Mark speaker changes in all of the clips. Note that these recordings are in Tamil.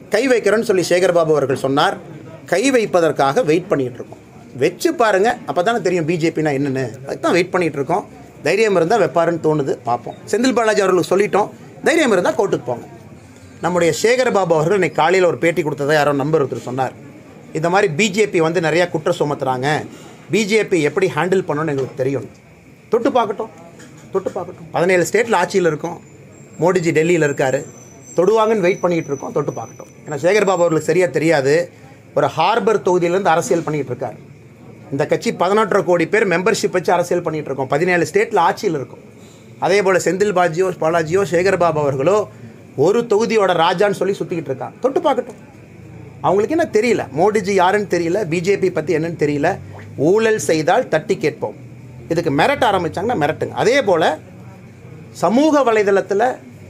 Speaker 1: கை வைக்கிறேன்னு சொல்லி சேகர்பாபு அவர்கள் சொன்னார் கை வைப்பதற்காக வெயிட் பண்ணிகிட்டு இருக்கோம் வச்சு பாருங்கள் அப்போ தானே தெரியும் பிஜேபினா என்னென்னு அதுக்கு தான் வெயிட் பண்ணிகிட்டு இருக்கோம் தைரியம் இருந்தால் வைப்பாருன்னு தோணுது பார்ப்போம் செந்தில் பாலாஜி அவர்களுக்கு சொல்லிட்டோம் தைரியம் இருந்தால் கோர்ட்டுக்கு போங்க நம்முடைய சேகர்பாபு அவர்கள் இன்னைக்கு காலையில் ஒரு பேட்டி கொடுத்ததா யாரோ நம்பர் ஒருத்தர் சொன்னார் இந்த மாதிரி பிஜேபி வந்து நிறையா குற்றம் சுமத்துறாங்க பிஜேபி எப்படி ஹேண்டில் பண்ணணும்னு எங்களுக்கு தெரியும் தொட்டு பார்க்கட்டும் தொட்டு பார்க்கட்டும் பதினேழு ஸ்டேட்டில் ஆட்சியில் இருக்கோம் மோடிஜி டெல்லியில் இருக்கார் தொடுவாங்கன்னு வெயிட் பண்ணிகிட்டு இருக்கோம் தொட்டு பார்க்கட்டும் ஏன்னா சேகர்பாபு அவர்களுக்கு சரியாக தெரியாது ஒரு ஹார்பர் தொகுதியிலேருந்து அரசியல் பண்ணிகிட்டு இருக்கார் இந்த கட்சி பதினொன்றரை கோடி பேர் மெம்பர்ஷிப் வச்சு அரசியல் பண்ணிகிட்டு இருக்கோம் பதினேழு ஸ்டேட்டில் ஆட்சியில் இருக்கும் அதே போல் செந்தில் பாஜியோ பாலாஜியோ சேகர்பாபு அவர்களோ ஒரு தொகுதியோட ராஜான்னு சொல்லி சுற்றிக்கிட்டு இருக்காங்க தொட்டு பார்க்கட்டும் அவங்களுக்கு என்ன தெரியல மோடிஜி யாருன்னு தெரியல பிஜேபி பற்றி என்னன்னு தெரியல ஊழல் செய்தால் தட்டி கேட்போம் இதுக்கு மிரட்ட ஆரம்பிச்சாங்கன்னா மிரட்டுங்க அதே போல் சமூக வலைதளத்தில்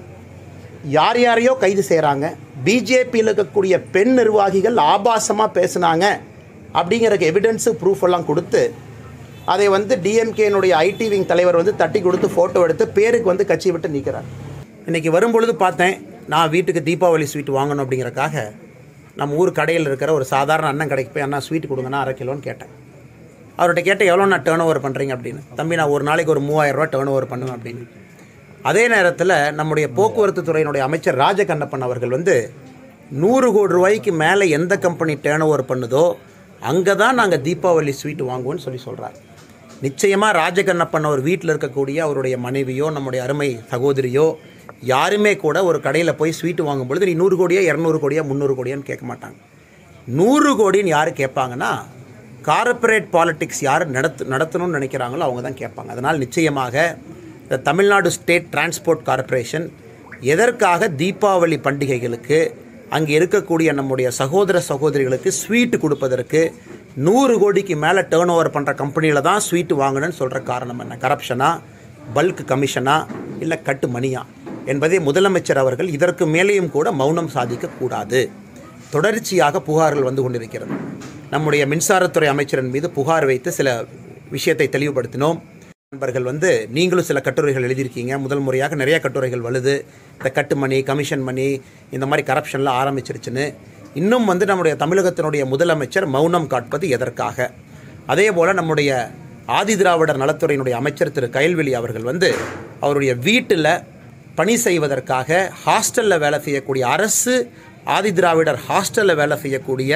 Speaker 1: யார் யாரையோ கைது செய்கிறாங்க பிஜேபியில் இருக்கக்கூடிய பெண் நிர்வாகிகள் ஆபாசமாக பேசுனாங்க அப்படிங்கிறக்கு எவிடன்ஸு ப்ரூஃப் எல்லாம் கொடுத்து அதை வந்து டிஎம்கேனுடைய ஐடி விங் தலைவர் வந்து தட்டி கொடுத்து ஃபோட்டோ எடுத்து பேருக்கு வந்து கட்சி விட்டு நீக்கிறார் இன்றைக்கி வரும்பொழுது பார்த்தேன் நான் வீட்டுக்கு தீபாவளி ஸ்வீட் வாங்கணும் அப்படிங்கிறக்காக நம்ம ஊர் கடையில் இருக்கிற ஒரு சாதாரண அண்ணன் கடைக்கு போய் அண்ணா ஸ்வீட் கொடுங்கண்ணா அரை கிலோன்னு கேட்டேன் அவர்கிட்ட கேட்டேன் எவ்வளோ நான் டேர்ன் ஓவர் பண்ணுறீங்க அப்படின்னு தம்பி நான் ஒரு நாளைக்கு ஒரு மூவாயிரம் ரூபா டேர்ன் ஓவர் பண்ணுவேன் அப்படின்னு அதே நேரத்தில் நம்முடைய போக்குவரத்து துறையினுடைய அமைச்சர் ராஜகண்ணப்பன் அவர்கள் வந்து நூறு கோடி ரூபாய்க்கு மேலே எந்த கம்பெனி டேர்ன் ஓவர் பண்ணுதோ அங்கே தான் நாங்கள் தீபாவளி ஸ்வீட் வாங்குவோம்னு சொல்லி சொல்கிறார் நிச்சயமாக ராஜகண்ணப்பன் அவர் வீட்டில் இருக்கக்கூடிய அவருடைய மனைவியோ நம்முடைய அருமை சகோதரியோ யாருமே கூட ஒரு கடையில் போய் ஸ்வீட் வாங்கும் பொழுது நீ நூறு கோடியா இரநூறு கோடியா முந்நூறு கோடியான்னு கேட்க மாட்டாங்க நூறு கோடின்னு யார் கேட்பாங்கன்னா கார்ப்பரேட் பாலிடிக்ஸ் யார் நடத்து நடத்தணும்னு நினைக்கிறாங்களோ அவங்க தான் கேட்பாங்க அதனால் நிச்சயமாக இந்த தமிழ்நாடு ஸ்டேட் டிரான்ஸ்போர்ட் கார்ப்பரேஷன் எதற்காக தீபாவளி பண்டிகைகளுக்கு அங்கே இருக்கக்கூடிய நம்முடைய சகோதர சகோதரிகளுக்கு ஸ்வீட் கொடுப்பதற்கு நூறு கோடிக்கு மேலே டேர்ன் ஓவர் பண்ணுற கம்பெனியில் தான் ஸ்வீட் வாங்கணும்னு சொல்கிற காரணம் என்ன கரப்ஷனா பல்க் கமிஷனா இல்லை கட்டு மணியா என்பதை முதலமைச்சர் அவர்கள் இதற்கு மேலேயும் கூட மௌனம் சாதிக்கக்கூடாது தொடர்ச்சியாக புகார்கள் வந்து கொண்டிருக்கிறது நம்முடைய மின்சாரத்துறை அமைச்சரின் மீது புகார் வைத்து சில விஷயத்தை தெளிவுபடுத்தினோம் நண்பர்கள் வந்து நீங்களும் சில கட்டுரைகள் எழுதியிருக்கீங்க முதல் முறையாக நிறைய கட்டுரைகள் வருது இந்த கட்டு மணி கமிஷன் மணி இந்த மாதிரி கரப்ஷன்லாம் ஆரம்பிச்சிருச்சுன்னு இன்னும் வந்து நம்முடைய தமிழகத்தினுடைய முதலமைச்சர் மௌனம் காட்பது எதற்காக அதே போல் நம்முடைய ஆதி திராவிடர் நலத்துறையினுடைய அமைச்சர் திரு கயல்வெளி அவர்கள் வந்து அவருடைய வீட்டில் பணி செய்வதற்காக ஹாஸ்டலில் வேலை செய்யக்கூடிய அரசு ஆதி திராவிடர் ஹாஸ்டலில் வேலை செய்யக்கூடிய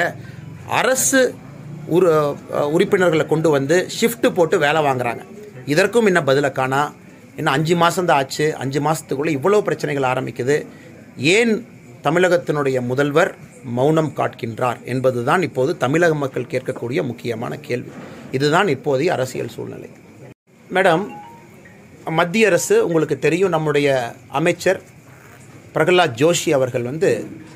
Speaker 1: அரசு உரு உறுப்பினர்களை கொண்டு வந்து ஷிஃப்ட் போட்டு வேலை வாங்குறாங்க இதற்கும் இன்னும் பதிலை காணா இன்னும் அஞ்சு மாதம்தான் ஆச்சு அஞ்சு மாதத்துக்குள்ளே இவ்வளோ பிரச்சனைகள் ஆரம்பிக்குது ஏன் தமிழகத்தினுடைய முதல்வர் மௌனம் காட்கின்றார் என்பதுதான் இப்போது தமிழக மக்கள் கேட்கக்கூடிய முக்கியமான கேள்வி இதுதான் இப்போதைய அரசியல் சூழ்நிலை மேடம் மத்திய அரசு உங்களுக்கு தெரியும் நம்முடைய அமைச்சர் பிரகலாத் ஜோஷி அவர்கள் வந்து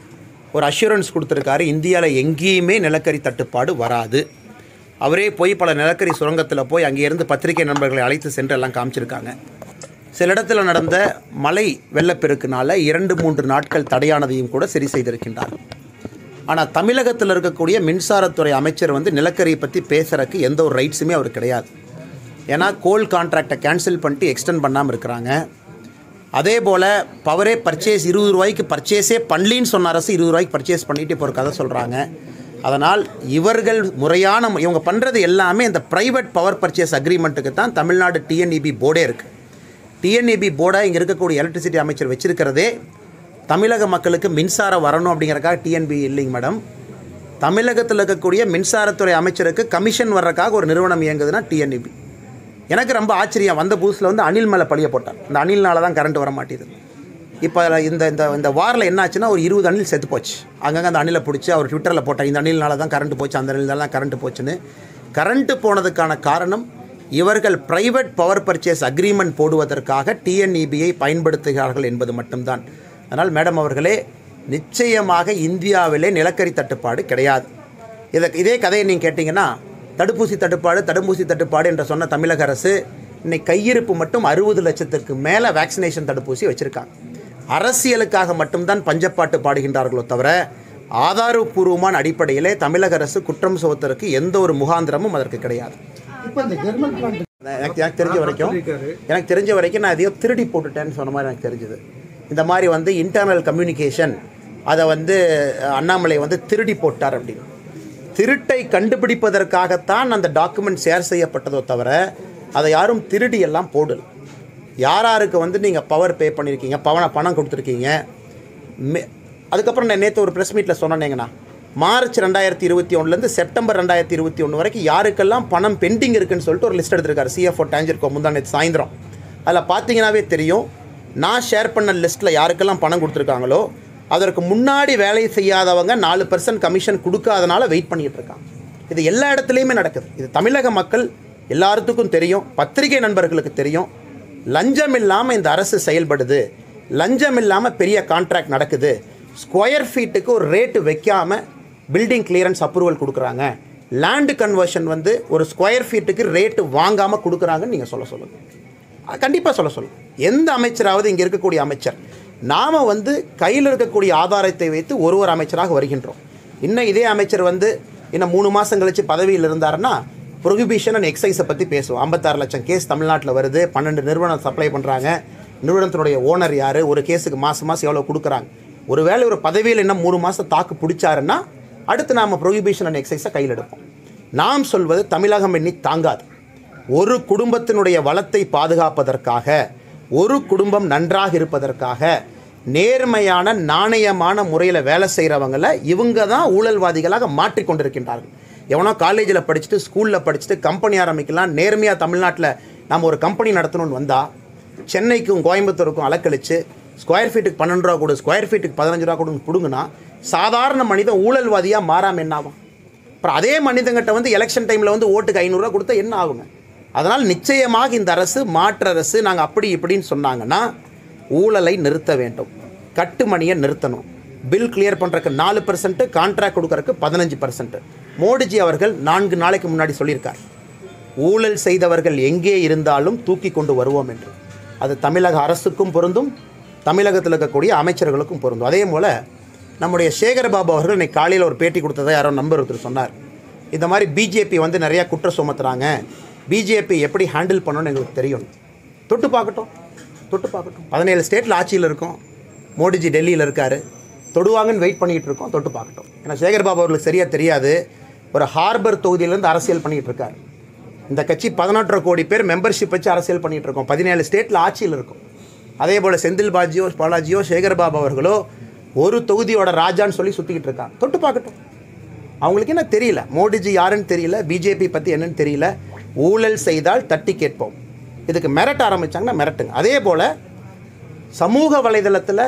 Speaker 1: ஒரு அஷூரன்ஸ் கொடுத்துருக்காரு இந்தியாவில் எங்கேயுமே நிலக்கரி தட்டுப்பாடு வராது அவரே போய் பல நிலக்கரி சுரங்கத்தில் போய் அங்கேருந்து பத்திரிகை நண்பர்களை அழைத்து சென்று எல்லாம் காமிச்சிருக்காங்க சில இடத்துல நடந்த மழை வெள்ளப்பெருக்குனால இரண்டு மூன்று நாட்கள் தடையானதையும் கூட சரி செய்திருக்கின்றார் ஆனால் தமிழகத்தில் இருக்கக்கூடிய மின்சாரத்துறை அமைச்சர் வந்து நிலக்கரியை பற்றி பேசுகிறக்கு எந்த ஒரு ரைட்ஸுமே அவர் கிடையாது ஏன்னா கோல் கான்ட்ராக்டை கேன்சல் பண்ணிட்டு எக்ஸ்டெண்ட் பண்ணாமல் இருக்கிறாங்க அதே போல் பவரே பர்ச்சேஸ் இருபது ரூபாய்க்கு பர்ச்சேஸே பண்ணலின்னு சொன்ன அரசு இருபது ரூபாய்க்கு பர்ச்சேஸ் பண்ணிட்டு இப்போ ஒரு கதை சொல்கிறாங்க அதனால் இவர்கள் முறையான மு- இவங்க பண்ணுறது எல்லாமே இந்த ப்ரைவேட் பவர் பர்ச்சேஸ் அக்ரிமெண்ட்டுக்கு தான் தமிழ்நாடு டிஎன்இபி போர்டே இருக்குது டிஎன்இபி போர்டை இங்கே இருக்கக்கூடிய எலக்ட்ரிசிட்டி அமைச்சர் வச்சிருக்கிறதே தமிழக மக்களுக்கு மின்சாரம் வரணும் அப்படிங்கறக்காக டிஎன்பி இல்லைங்க மேடம் தமிழகத்தில் இருக்கக்கூடிய மின்சாரத்துறை அமைச்சருக்கு கமிஷன் வர்றதுக்காக ஒரு நிறுவனம் இயங்குதுன்னா டிஎன்இபி எனக்கு ரொம்ப ஆச்சரியம் வந்த புதுசில் வந்து அணில் மேலே பழிய போட்டார் இந்த அணில்னால தான் கரண்ட் வர மாட்டேது இப்போ இந்த இந்த இந்த வாரில் என்ன ஆச்சுன்னா ஒரு இருபது அணில் செத்து போச்சு அங்கங்கே அந்த அணிலை பிடிச்சி அவர் ட்விட்டரில் போட்டார் இந்த அணில்னால தான் கரண்ட் போச்சு அந்த அணில்னால தான் கரண்ட் போச்சுன்னு கரண்ட் போனதுக்கான காரணம் இவர்கள் பிரைவேட் பவர் பர்ச்சேஸ் அக்ரிமெண்ட் போடுவதற்காக டிஎன்இபியை பயன்படுத்துகிறார்கள் என்பது மட்டும்தான் அதனால் மேடம் அவர்களே நிச்சயமாக இந்தியாவிலே நிலக்கரி தட்டுப்பாடு கிடையாது இதை இதே கதையை நீங்கள் கேட்டிங்கன்னா தடுப்பூசி தட்டுப்பாடு தடுப்பூசி தட்டுப்பாடு என்று சொன்ன தமிழக அரசு இன்னைக்கு கையிருப்பு மட்டும் அறுபது லட்சத்திற்கு மேலே வேக்சினேஷன் தடுப்பூசி வச்சுருக்காங்க அரசியலுக்காக மட்டும்தான் பஞ்சப்பாட்டு பாடுகின்றார்களோ தவிர ஆதாரபூர்வமான அடிப்படையிலே தமிழக அரசு குற்றம் சுமத்துறதுக்கு எந்த ஒரு முகாந்திரமும் அதற்கு கிடையாது
Speaker 2: இப்போ இந்த ஜெர்மன் பிளான்ட்
Speaker 1: எனக்கு எனக்கு தெரிஞ்ச வரைக்கும் எனக்கு தெரிஞ்ச வரைக்கும் நான் எதையோ திருடி போட்டுட்டேன்னு சொன்ன மாதிரி எனக்கு தெரிஞ்சது இந்த மாதிரி வந்து இன்டர்னல் கம்யூனிகேஷன் அதை வந்து அஹ், அண்ணாமலை வந்து திருடி போட்டார் அப்படின்னு திருட்டை கண்டுபிடிப்பதற்காகத்தான் அந்த டாக்குமெண்ட் ஷேர் செய்யப்பட்டதோ தவிர அதை யாரும் திருடி எல்லாம் போடல யார் யாருக்கு வந்து நீங்கள் பவர் பே பண்ணியிருக்கீங்க பவன பணம் கொடுத்துருக்கீங்க மே அதுக்கப்புறம் நான் நேற்று ஒரு ப்ரெஸ் மீட்டில் சொன்னேங்கண்ணா மார்ச் ரெண்டாயிரத்தி இருபத்தி ஒன்றுலேருந்து செப்டம்பர் ரெண்டாயிரத்தி இருபத்தி ஒன்று வரைக்கும் யாருக்கெல்லாம் பணம் பெண்டிங் இருக்குன்னு சொல்லிட்டு ஒரு லிஸ்ட் எடுத்திருக்காரு சிஎஃப்ஓ டேஞ்சர்கோ முந்தா நேற்று சாயந்தரம் அதில் பார்த்தீங்கன்னாவே தெரியும் நான் ஷேர் பண்ண லிஸ்ட்டில் யாருக்கெல்லாம் பணம் கொடுத்துருக்காங்களோ அதற்கு முன்னாடி வேலை செய்யாதவங்க நாலு பர்சன்ட் கமிஷன் கொடுக்காதனால வெயிட் பண்ணிட்டு இருக்காங்க இது எல்லா இடத்துலையுமே நடக்குது இது தமிழக மக்கள் எல்லாத்துக்கும் தெரியும் பத்திரிகை நண்பர்களுக்கு தெரியும் லஞ்சம் இல்லாமல் இந்த அரசு செயல்படுது லஞ்சம் இல்லாமல் பெரிய கான்ட்ராக்ட் நடக்குது ஸ்கொயர் ஃபீட்டுக்கு ஒரு ரேட்டு வைக்காம பில்டிங் கிளியரன்ஸ் அப்ரூவல் கொடுக்குறாங்க லேண்டு கன்வர்ஷன் வந்து ஒரு ஸ்கொயர் ஃபீட்டுக்கு ரேட்டு வாங்காமல் கொடுக்குறாங்கன்னு நீங்கள் சொல்ல சொல்லுங்கள் கண்டிப்பாக சொல்ல சொல்லுங்கள் எந்த அமைச்சராவது இங்கே இருக்கக்கூடிய அமைச்சர் நாம் வந்து கையில் இருக்கக்கூடிய ஆதாரத்தை வைத்து ஒரு ஒரு அமைச்சராக வருகின்றோம் இன்னும் இதே அமைச்சர் வந்து இன்னும் மூணு மாதம் கழிச்சு பதவியில் இருந்தாருன்னா ப்ரொஹிபிஷன் அண்ட் எக்ஸைஸை பற்றி பேசுவோம் ஐம்பத்தாறு லட்சம் கேஸ் தமிழ்நாட்டில் வருது பன்னெண்டு நிறுவனம் சப்ளை பண்ணுறாங்க நிறுவனத்தினுடைய ஓனர் யார் ஒரு கேஸுக்கு மாதம் மாதம் எவ்வளோ கொடுக்குறாங்க ஒருவேளை ஒரு பதவியில் இன்னும் மூணு மாதம் தாக்கு பிடிச்சாருன்னா அடுத்து நாம் ப்ரொஹிபிஷன் அண்ட் எக்ஸைஸை கையில் எடுப்போம் நாம் சொல்வது தமிழகம் எண்ணி தாங்காது ஒரு குடும்பத்தினுடைய வளத்தை பாதுகாப்பதற்காக ஒரு குடும்பம் நன்றாக இருப்பதற்காக நேர்மையான நாணயமான முறையில் வேலை செய்கிறவங்களை இவங்க தான் ஊழல்வாதிகளாக மாற்றிக்கொண்டிருக்கின்றார்கள் எவனோ காலேஜில் படிச்சுட்டு ஸ்கூலில் படிச்சுட்டு கம்பெனி ஆரம்பிக்கலாம் நேர்மையாக தமிழ்நாட்டில் நம்ம ஒரு கம்பெனி நடத்தணும்னு வந்தால் சென்னைக்கும் கோயம்புத்தூருக்கும் அலக்கழிச்சு ஸ்கொயர் ஃபீட்டுக்கு பன்னெண்டு ரூபா கொடு ஸ்கொயர் ஃபீட்டுக்கு பதினஞ்சு ரூபா கொடுன்னு பிடுங்குனா சாதாரண மனிதன் ஊழல்வாதியாக மாறாமல் என்ன ஆகும் அப்புறம் அதே மனிதங்கிட்ட வந்து எலெக்ஷன் டைமில் வந்து ஓட்டுக்கு ஐநூறுரூவா கொடுத்தா என்ன ஆகுங்க அதனால் நிச்சயமாக இந்த அரசு மாற்று அரசு நாங்கள் அப்படி இப்படின்னு சொன்னாங்கன்னா ஊழலை நிறுத்த வேண்டும் கட்டுமணியை நிறுத்தணும் பில் கிளியர் பண்ணுறக்கு நாலு பர்சன்ட் கான்ட்ராக்ட் கொடுக்கறக்கு பதினஞ்சு பர்சன்ட் மோடிஜி அவர்கள் நான்கு நாளைக்கு முன்னாடி சொல்லியிருக்கார் ஊழல் செய்தவர்கள் எங்கே இருந்தாலும் தூக்கி கொண்டு வருவோம் என்று அது தமிழக அரசுக்கும் பொருந்தும் தமிழகத்தில் இருக்கக்கூடிய அமைச்சர்களுக்கும் பொருந்தும் அதே போல் நம்முடைய சேகரபாபு அவர்கள் இன்னைக்கு காலையில் ஒரு பேட்டி கொடுத்ததை யாரோ நம்பர் ஒருத்தர் சொன்னார் இந்த மாதிரி பிஜேபி வந்து நிறையா குற்றம் சுமத்துறாங்க பிஜேபி எப்படி ஹேண்டில் பண்ணணும்னு எங்களுக்கு தெரியும் தொட்டு பார்க்கட்டும் தொட்டு பார்க்கட்டும் பதினேழு ஸ்டேட்டில் ஆட்சியில் இருக்கோம் மோடிஜி டெல்லியில் இருக்கார் தொடுவாங்கன்னு வெயிட் பண்ணிகிட்டு இருக்கோம் தொட்டு பார்க்கட்டும் ஏன்னா சேகர்பாபு அவர்களுக்கு சரியாக தெரியாது ஒரு ஹார்பர் தொகுதியிலேருந்து அரசியல் பண்ணிகிட்டு இருக்கார் இந்த கட்சி பதினொன்றரை கோடி பேர் மெம்பர்ஷிப் வச்சு அரசியல் பண்ணிகிட்டு இருக்கோம் பதினேழு ஸ்டேட்டில் ஆட்சியில் இருக்கும் அதே போல் செந்தில் பாஜியோ பாலாஜியோ சேகர்பாபு அவர்களோ ஒரு தொகுதியோட ராஜான்னு சொல்லி சுற்றிக்கிட்டு இருக்காங்க தொட்டு பார்க்கட்டும் அவங்களுக்கு என்ன தெரியல மோடிஜி யாருன்னு தெரியல பிஜேபி பற்றி என்னன்னு தெரியல ஊழல் செய்தால் தட்டி கேட்போம் இதுக்கு மிரட்ட ஆரம்பிச்சாங்கன்னா மிரட்டுங்க அதே போல் சமூக வலைதளத்தில்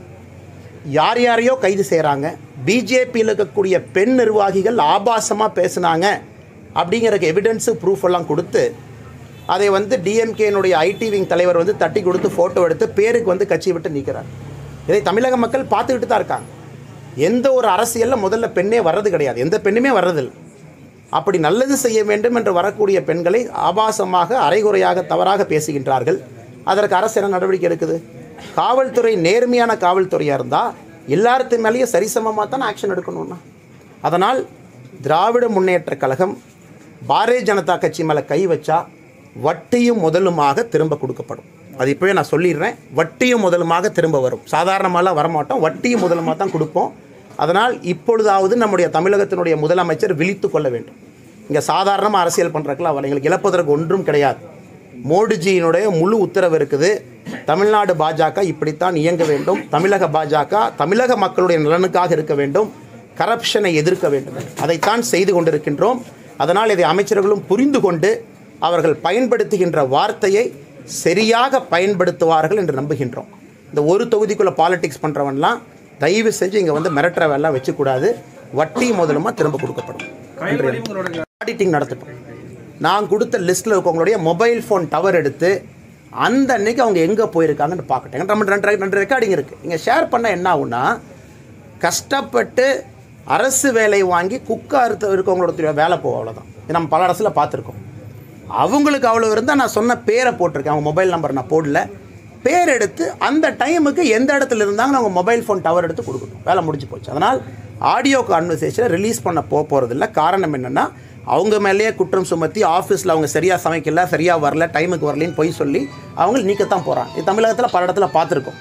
Speaker 1: யார் யாரையோ கைது செய்கிறாங்க பிஜேபியில் இருக்கக்கூடிய பெண் நிர்வாகிகள் ஆபாசமாக பேசுனாங்க அப்படிங்கிறக்கு எவிடன்ஸு ப்ரூஃப் எல்லாம் கொடுத்து அதை வந்து டிஎம்கேனுடைய ஐடி விங் தலைவர் வந்து தட்டி கொடுத்து ஃபோட்டோ எடுத்து பேருக்கு வந்து கட்சியை விட்டு நீக்கிறார் இதை தமிழக மக்கள் பார்த்துக்கிட்டு தான் இருக்காங்க எந்த ஒரு அரசியலில் முதல்ல பெண்ணே வர்றது கிடையாது எந்த பெண்ணுமே வர்றதில்லை அப்படி நல்லது செய்ய வேண்டும் என்று வரக்கூடிய பெண்களை ஆபாசமாக அரைகுறையாக தவறாக பேசுகின்றார்கள் அதற்கு அரசு என்ன நடவடிக்கை எடுக்குது காவல்துறை நேர்மையான காவல்துறையாக இருந்தால் எல்லாத்து மேலேயும் சரிசமமாக தான் ஆக்ஷன் எடுக்கணும்னா அதனால் திராவிட முன்னேற்ற கழகம் பாரதிய ஜனதா கட்சி மேலே கை வச்சா வட்டியும் முதலுமாக திரும்ப கொடுக்கப்படும் அது இப்போவே நான் சொல்லிடுறேன் வட்டியும் முதலுமாக திரும்ப வரும் சாதாரணமாலாம் வரமாட்டோம் வட்டியும் முதலுமாக தான் கொடுப்போம் அதனால் இப்பொழுதாவது நம்முடைய தமிழகத்தினுடைய முதலமைச்சர் விழித்து கொள்ள வேண்டும் இங்கே சாதாரணமாக அரசியல் பண்ணுறதுக்குலாம் அவர் எங்களுக்கு இழப்பதற்கு ஒன்றும் கிடையாது மோடிஜியினுடைய முழு உத்தரவு இருக்குது தமிழ்நாடு பாஜக இப்படித்தான் இயங்க வேண்டும் தமிழக பாஜக தமிழக மக்களுடைய நலனுக்காக இருக்க வேண்டும் கரப்ஷனை எதிர்க்க வேண்டும் அதைத்தான் செய்து கொண்டிருக்கின்றோம் அதனால் இதை அமைச்சர்களும் புரிந்து கொண்டு அவர்கள் பயன்படுத்துகின்ற வார்த்தையை சரியாக பயன்படுத்துவார்கள் என்று நம்புகின்றோம் இந்த ஒரு தொகுதிக்குள்ளே பாலிடிக்ஸ் பண்ணுறவன்லாம் தயவு செஞ்சு இங்கே வந்து மிரட்டுற வேலை வச்சுக்கூடாது வட்டி முதலுமா திரும்ப கொடுக்கப்படும் ஆடிட்டிங் நடத்தட்டும் நான் கொடுத்த லிஸ்ட்டில் இருக்கவங்களுடைய மொபைல் ஃபோன் டவர் எடுத்து அந்த அன்னைக்கு அவங்க எங்கே போயிருக்காங்கன்னு பார்க்கட்டேன் நம்ம ரெண்டு ரெண்டு ரெக்கார்டிங் இருக்குது இங்கே ஷேர் பண்ண என்ன ஆகும்னா கஷ்டப்பட்டு அரசு வேலை வாங்கி குக்கா அறுத்து இருக்கவங்களோட வேலை போகும் அவ்வளோதான் இது நம்ம பல அரசில் பார்த்துருக்கோம் அவங்களுக்கு அவ்வளோ இருந்தால் நான் சொன்ன பேரை போட்டிருக்கேன் அவங்க மொபைல் நம்பர் நான் போடல பேர் எடுத்து அந்த டைமுக்கு எந்த இடத்துல இருந்தாங்க அவங்க மொபைல் ஃபோன் டவர் எடுத்து கொடுக்கணும் வேலை முடிஞ்சு போச்சு அதனால் ஆடியோ கான்வர்சேஷனை ரிலீஸ் பண்ண போக போகிறதில்ல காரணம் என்னென்னா அவங்க மேலேயே குற்றம் சுமத்தி ஆஃபீஸில் அவங்க சரியாக சமைக்கல சரியாக வரல டைமுக்கு வரலன்னு பொய் சொல்லி அவங்க நீக்கத்தான் போகிறாங்க இது தமிழகத்தில் பல இடத்துல பார்த்துருக்கோம்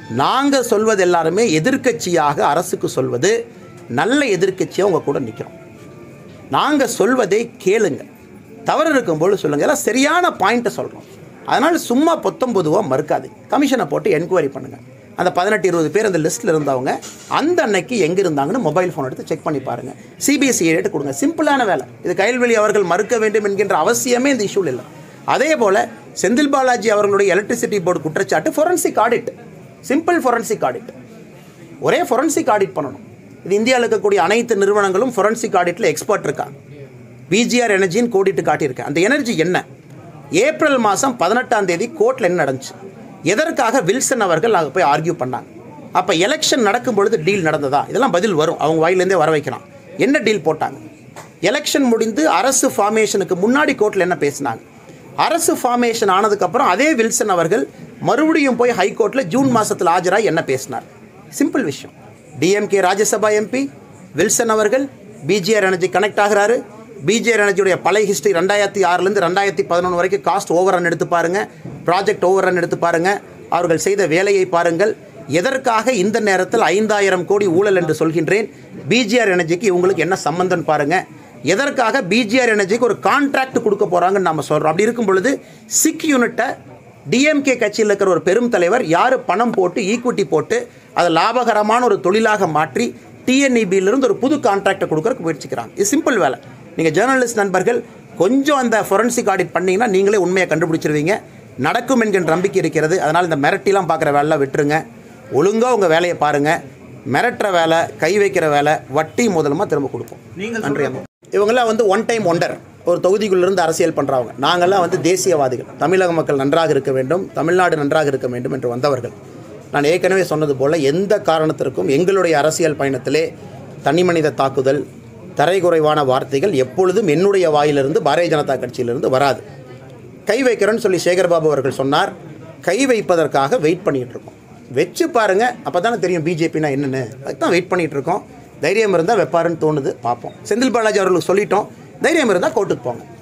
Speaker 1: நாங்கள் சொல்வது எல்லாருமே எதிர்க்கட்சியாக அரசுக்கு சொல்வது நல்ல எதிர்க்கட்சியாக உங்கள் கூட நிற்கிறோம் நாங்கள் சொல்வதை கேளுங்க தவறு இருக்கும்போது சொல்லுங்கள் எல்லாம் சரியான பாயிண்ட்டை சொல்கிறோம் அதனால் சும்மா பொத்தம் பொதுவாக மறுக்காதீங்க கமிஷனை போட்டு என்கொயரி பண்ணுங்கள் அந்த பதினெட்டு இருபது பேர் அந்த லிஸ்ட்டில் இருந்தவங்க அந்த அன்னைக்கு எங்கே இருந்தாங்கன்னு மொபைல் ஃபோன் எடுத்து செக் பண்ணி பாருங்கள் சிபிஎஸ்சி ரேட்டு கொடுங்க சிம்பிளான வேலை இது கைல்வெளி அவர்கள் மறுக்க வேண்டும் என்கின்ற அவசியமே இந்த இஷ்யூவில் இல்லை அதே போல் செந்தில் பாலாஜி அவர்களுடைய எலக்ட்ரிசிட்டி போர்டு குற்றச்சாட்டு forensic audit simple forensic audit ஒரே ஃபொரன்சிக் ஆடிட் பண்ணணும் இது இந்தியாவில் இருக்கக்கூடிய அனைத்து நிறுவனங்களும் ஃபொரன்சிக் ஆடிட்டில் எக்ஸ்பர்ட் இருக்காங்க பிஜிஆர் எனர்ஜின்னு கோடிட்டு காட்டியிருக்கேன் அந்த எனர்ஜி என்ன ஏப்ரல் மாதம் பதினெட்டாம் தேதி கோர்ட்டில் என்ன நடந்துச்சு எதற்காக வில்சன் அவர்கள் அங்கே போய் ஆர்கியூ பண்ணாங்க அப்போ எலெக்ஷன் நடக்கும் பொழுது டீல் நடந்ததா இதெல்லாம் பதில் வரும் அவங்க வாயிலேருந்தே வர வைக்கலாம் என்ன டீல் போட்டாங்க எலெக்ஷன் முடிந்து அரசு ஃபார்மேஷனுக்கு முன்னாடி கோர்ட்டில் என்ன பேசினாங்க அரசு ஃபார்மேஷன் ஆனதுக்கப்புறம் அதே வில்சன் அவர்கள் மறுபடியும் போய் ஹைகோர்ட்டில் ஜூன் மாதத்தில் ஆஜராகி என்ன பேசினார் சிம்பிள் விஷயம் டிஎம்கே ராஜ்யசபா எம்பி வில்சன் அவர்கள் பிஜிஆர் எனர்ஜி கனெக்ட் ஆகிறாரு பிஜிஆர் எனர்ஜியுடைய பழைய ஹிஸ்ட்ரி ரெண்டாயிரத்தி ஆறுலேருந்து ரெண்டாயிரத்தி பதினொன்று வரைக்கும் காஸ்ட் ஓவர் ரன் எடுத்து பாருங்கள் ப்ராஜெக்ட் ஓவர் ரன் எடுத்து பாருங்கள் அவர்கள் செய்த வேலையை பாருங்கள் எதற்காக இந்த நேரத்தில் ஐந்தாயிரம் கோடி ஊழல் என்று சொல்கின்றேன் பிஜிஆர் எனர்ஜிக்கு இவங்களுக்கு என்ன சம்பந்தம் பாருங்கள் எதற்காக பிஜிஆர் எனர்ஜிக்கு ஒரு கான்ட்ராக்ட் கொடுக்க போகிறாங்கன்னு நம்ம சொல்கிறோம் அப்படி இருக்கும் பொழுது சிக் யூனிட்டை டிஎம்கே கட்சியில் இருக்கிற ஒரு பெரும் தலைவர் யார் பணம் போட்டு ஈக்விட்டி போட்டு அதை லாபகரமான ஒரு தொழிலாக மாற்றி டிஎன்இபியிலிருந்து ஒரு புது கான்ட்ராக்டை கொடுக்கறதுக்கு முயற்சிக்கிறாங்க இது சிம்பிள் வேலை நீங்கள் ஜேர்னலிஸ்ட் நண்பர்கள் கொஞ்சம் அந்த ஃபொரன்சிக் ஆடிட் பண்ணீங்கன்னா நீங்களே உண்மையை கண்டுபிடிச்சிருவீங்க நடக்கும் என்கின்ற நம்பிக்கை இருக்கிறது அதனால் இந்த மிரட்டிலாம் பார்க்குற வேலைலாம் விட்டுருங்க ஒழுங்காக உங்கள் வேலையை பாருங்கள் மிரட்டுற வேலை கை வைக்கிற வேலை வட்டி முதலமாக திரும்ப கொடுப்போம் நன்றி அம்மா இவங்கெல்லாம் வந்து ஒன் டைம் ஒண்டர் ஒரு தொகுதிக்குள்ளிருந்து அரசியல் பண்ணுறவங்க நாங்கள்லாம் வந்து தேசியவாதிகள் தமிழக மக்கள் நன்றாக இருக்க வேண்டும் தமிழ்நாடு நன்றாக இருக்க வேண்டும் என்று வந்தவர்கள் நான் ஏற்கனவே சொன்னது போல் எந்த காரணத்திற்கும் எங்களுடைய அரசியல் பயணத்திலே தனிமனித தாக்குதல் தரைகுறைவான வார்த்தைகள் எப்பொழுதும் என்னுடைய வாயிலிருந்து பாரதிய ஜனதா கட்சியிலிருந்து வராது கை வைக்கிறேன்னு சொல்லி சேகர்பாபு அவர்கள் சொன்னார் கை வைப்பதற்காக வெயிட் பண்ணிட்டு இருக்கோம் வச்சு பாருங்க அப்போ தானே தெரியும் பிஜேபினா என்னென்னு அதுக்கு தான் வெயிட் பண்ணிட்டு இருக்கோம் தைரியம் இருந்தால் வைப்பாருன்னு தோணுது பார்ப்போம் செந்தில் பாலாஜி அவர்களுக்கு சொல்லிட்டோம் தைரியம் இருந்தால் கோர்ட்டுக்கு போங்க